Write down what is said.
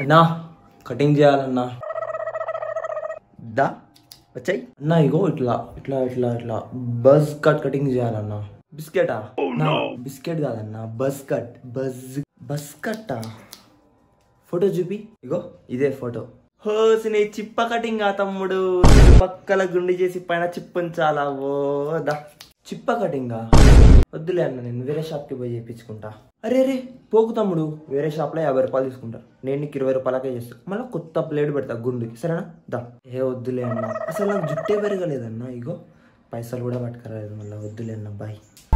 అన్నా కటింగ్ చేయాలన్నా దా వచ్చాయి అన్నా ఇగో ఇట్లా ఇట్లా ఇట్లా ఇట్లా బజ్ కట్ కటింగ్ చేయాలన్నా బిస్కెటా నా బిస్కెట్ కాదన్నా బజ్ కట్ బజ్ బజ్ కట్టా ఫోటో చూపి ఇగో ఇదే ఫోటో హోసిని చిప్ప కటింగ్ ఆ తమ్ముడు పక్కల గుండి చేసి పైన చిప్పుంచాలా ఓ దా చిప్ప కటింగా వద్దులే అన్న నేను వేరే షాప్కి పోయి చేయించుకుంటా అరే రే పోకు తమ్ముడు వేరే షాప్లో యాభై రూపాయలు తీసుకుంటా నేను నీకు ఇరవై రూపాయలకే చేస్తా మళ్ళీ కొత్త ప్లేట్ పెడతా గుండుకి సరేనా దా ఏ వద్దులే అన్న అసలు నాకు జుట్టే పెరగలేదన్న ఇగో పైసలు కూడా పట్టుకురాలేదు మళ్ళీ వద్దులే అన్న బాయ్